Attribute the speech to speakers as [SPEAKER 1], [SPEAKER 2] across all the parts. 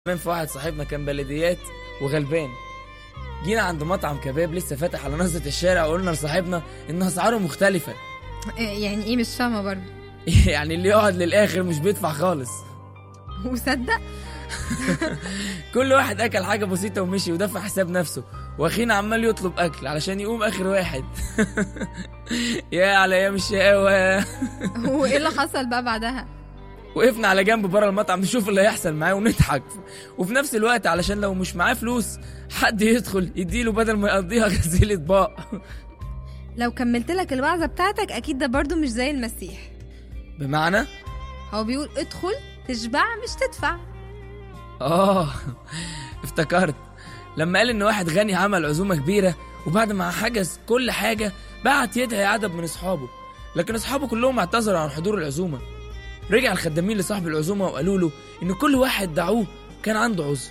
[SPEAKER 1] كمان في واحد صاحبنا كان بلديات وغلبان جينا عند مطعم كباب لسه فاتح على نزلة الشارع وقلنا لصاحبنا ان اسعاره مختلفة
[SPEAKER 2] إيه يعني ايه مش فاهمه برضه
[SPEAKER 1] يعني اللي يقعد للاخر مش بيدفع خالص
[SPEAKER 2] وصدق
[SPEAKER 1] كل واحد اكل حاجة بسيطة ومشي ودفع حساب نفسه واخينا عمال يطلب اكل علشان يقوم اخر واحد يا على ايام الشقاوة
[SPEAKER 2] وايه اللي حصل بقى بعدها
[SPEAKER 1] وقفنا على جنب بره المطعم نشوف اللي هيحصل معاه ونضحك وفي نفس الوقت علشان لو مش معاه فلوس حد يدخل يديله بدل ما يقضيها غسيل اطباق
[SPEAKER 2] لو كملت لك الوعظه بتاعتك اكيد ده برضه مش زي المسيح
[SPEAKER 1] بمعنى
[SPEAKER 2] هو بيقول ادخل تشبع مش تدفع
[SPEAKER 1] اه افتكرت لما قال ان واحد غني عمل عزومه كبيره وبعد ما حجز كل حاجه بعت يدعي عدد من اصحابه لكن اصحابه كلهم اعتذروا عن حضور العزومه رجع الخدامين لصاحب العزومه وقالوا له ان كل واحد دعوه كان عنده عذر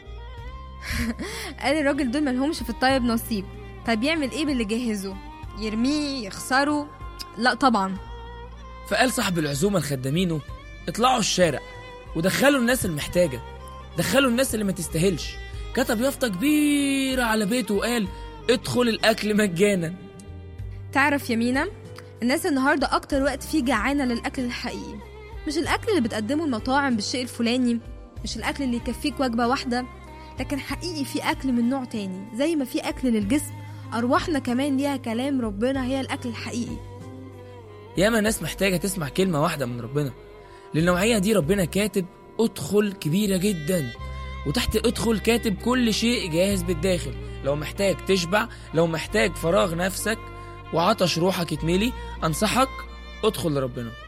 [SPEAKER 2] قال الراجل دول ملهمش في الطيب نصيب طب يعمل ايه باللي جهزه يرميه يخسره لا طبعا
[SPEAKER 1] فقال صاحب العزومه لخدامينه اطلعوا الشارع ودخلوا الناس المحتاجه دخلوا الناس اللي ما تستاهلش كتب يافطه كبيره على بيته وقال ادخل الاكل مجانا
[SPEAKER 2] تعرف يا مينا الناس النهارده اكتر وقت فيه جعانه للاكل الحقيقي مش الاكل اللي بتقدمه المطاعم بالشيء الفلاني مش الاكل اللي يكفيك وجبه واحده لكن حقيقي في اكل من نوع تاني زي ما في اكل للجسم ارواحنا كمان ليها كلام ربنا هي الاكل الحقيقي
[SPEAKER 1] ياما ناس محتاجة تسمع كلمة واحدة من ربنا للنوعية دي ربنا كاتب ادخل كبيرة جدا وتحت ادخل كاتب كل شيء جاهز بالداخل لو محتاج تشبع لو محتاج فراغ نفسك وعطش روحك يتملي انصحك ادخل لربنا